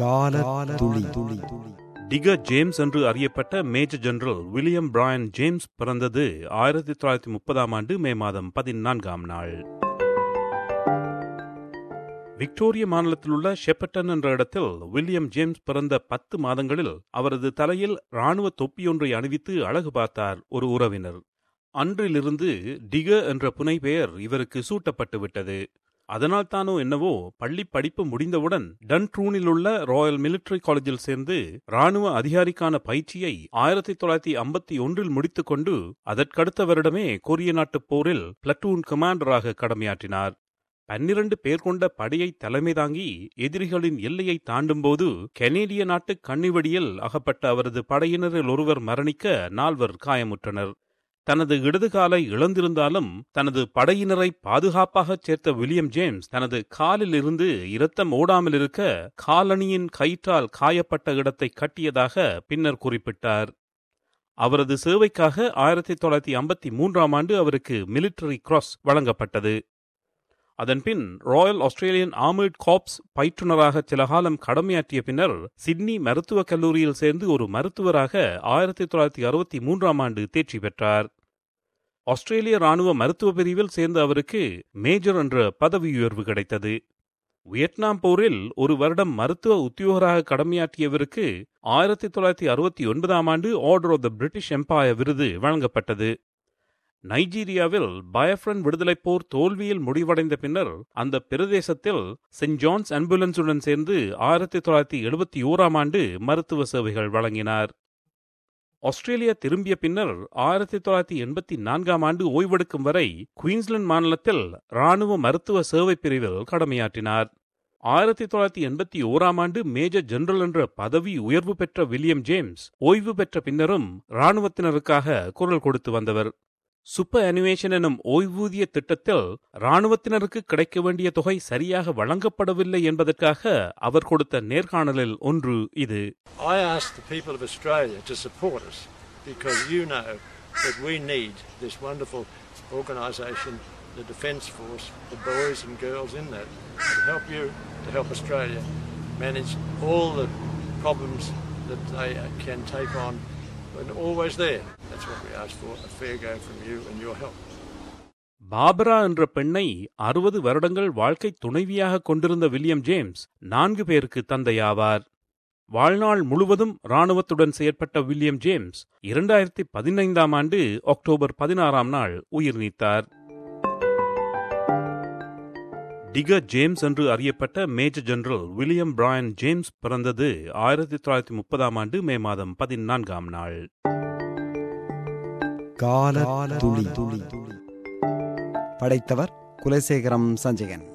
கால துளி துளி டிக ஜேம்ஸ் என்று அறியப்பட்ட Major General William Brian James பிறந்தது ஆயிரத்தி தொள்ளாயிரத்தி முப்பதாம் ஆண்டு மே மாதம் பதினான்காம் நாள் விக்டோரிய மாநிலத்தில் உள்ள ஷெப்பட்டன் என்ற இடத்தில் வில்லியம் ஜேம்ஸ் பிறந்த பத்து மாதங்களில் அவரது தலையில் இராணுவ தொப்பியொன்றை அணிவித்து அழகு பார்த்தார் ஒரு உறவினர் அன்றிலிருந்து டிக என்ற புனை பெயர் இவருக்கு சூட்டப்பட்டு விட்டது அதனால் தானோ என்னவோ பள்ளி படிப்பு முடிந்தவுடன் டன்ட்ரூனில் உள்ள ராயல் மிலிட்டரி காலேஜில் சேர்ந்து ராணுவ அதிகாரிக்கான பயிற்சியை ஆயிரத்தி தொள்ளாயிரத்தி ஐம்பத்தி ஒன்றில் முடித்துக்கொண்டு அதற்கடுத்த வருடமே கொரிய நாட்டுப் போரில் பிளட்டூன் கமாண்டராக கடமையாற்றினார் பன்னிரண்டு பேர் கொண்ட படையை தலைமை தாங்கி எதிரிகளின் எல்லையை தாண்டும்போது கனேடிய நாட்டு கண்ணிவடியில் அகப்பட்ட அவரது படையினரில் ஒருவர் மரணிக்க நால்வர் காயமுற்றனர் தனது இடது காலை இழந்திருந்தாலும் தனது படையினரை பாதுகாப்பாகச் சேர்த்த வில்லியம் ஜேம்ஸ் தனது காலில் இருந்து இரத்தம் ஓடாமல் இருக்க காலணியின் கயிற்றால் காயப்பட்ட இடத்தை கட்டியதாக பின்னர் குறிப்பிட்டார் அவரது சேவைக்காக ஆயிரத்தி தொள்ளாயிரத்தி ஐம்பத்தி மூன்றாம் ஆண்டு அவருக்கு மிலிட்டரி கிராஸ் வழங்கப்பட்டது அதன்பின் ராயல் ஆஸ்திரேலியன் ஆர்மர்ட் காப்ஸ் பயிற்றுனராக சில காலம் கடமையாற்றிய பின்னர் சிட்னி மருத்துவக் கல்லூரியில் சேர்ந்து ஒரு மருத்துவராக ஆயிரத்தி தொள்ளாயிரத்தி அறுபத்தி மூன்றாம் ஆண்டு தேர்ச்சி பெற்றார் ஆஸ்திரேலிய ராணுவ மருத்துவ பிரிவில் சேர்ந்த அவருக்கு மேஜர் என்ற பதவி உயர்வு கிடைத்தது வியட்நாம் போரில் ஒரு வருடம் மருத்துவ உத்தியோகராக கடமையாற்றியவருக்கு ஆயிரத்தி தொள்ளாயிரத்தி அறுபத்தி ஒன்பதாம் ஆண்டு Order of the British Empire விருது வழங்கப்பட்டது நைஜீரியாவில் பயஃப்ரன் விடுதலைப் போர் தோல்வியில் முடிவடைந்த பின்னர் அந்த பிரதேசத்தில் சென்ட் ஜான்ஸ் ஆம்புலன்ஸுடன் சேர்ந்து ஆயிரத்தி தொள்ளாயிரத்தி எழுபத்தி ஓராம் ஆண்டு மருத்துவ சேவைகள் வழங்கினார் ஆஸ்திரேலியா திரும்பிய பின்னர் ஆயிரத்தி தொள்ளாயிரத்தி எண்பத்தி நான்காம் ஆண்டு ஓய்வெடுக்கும் வரை குயின்ஸ்லாந்து மாநிலத்தில் ராணுவ மருத்துவ சேவை பிரிவில் கடமையாற்றினார் ஆயிரத்தி தொள்ளாயிரத்தி எண்பத்தி ஓராம் ஆண்டு மேஜர் ஜெனரல் என்ற பதவி உயர்வு பெற்ற வில்லியம் ஜேம்ஸ் ஓய்வு பெற்ற பின்னரும் இராணுவத்தினருக்காக குரல் கொடுத்து வந்தவர் சுப்ப அனிமேஷன் எனும் ஓய்வூதிய திட்டத்தில் இராணுவத்தினருக்கு கிடைக்க வேண்டிய தொகை சரியாக வழங்கப்படவில்லை என்பதற்காக அவர் கொடுத்த நேர்காணலில் ஒன்று இது I ask the people of Australia to support us because you know that we need this wonderful organisation, the Defence Force, the boys and girls in that, to help you, to help Australia manage all the problems that they can take on and always there. That's what we ask for, a fair go from you and your help. பாபரா என்ற பெண்ணை அறுபது வருடங்கள் வாழ்க்கை துணைவியாக கொண்டிருந்த William James நான்கு பேருக்கு தந்தையாவார் வாழ்நாள் முழுவதும் இராணுவத்துடன் செயற்பட்ட வில்லியம் ஜேம்ஸ் இரண்டாயிரத்தி பதினைந்தாம் ஆண்டு அக்டோபர் பதினாறாம் நாள் உயிர் நீத்தார் டிக ஜேம்ஸ் என்று அறியப்பட்ட Major General William Brian James பிறந்தது ஆயிரத்தி தொள்ளாயிரத்தி முப்பதாம் ஆண்டு மே மாதம் பதினான்காம் நாள் கால துளி துளி படைத்தவர் குலசேகரம் சஞ்சயன்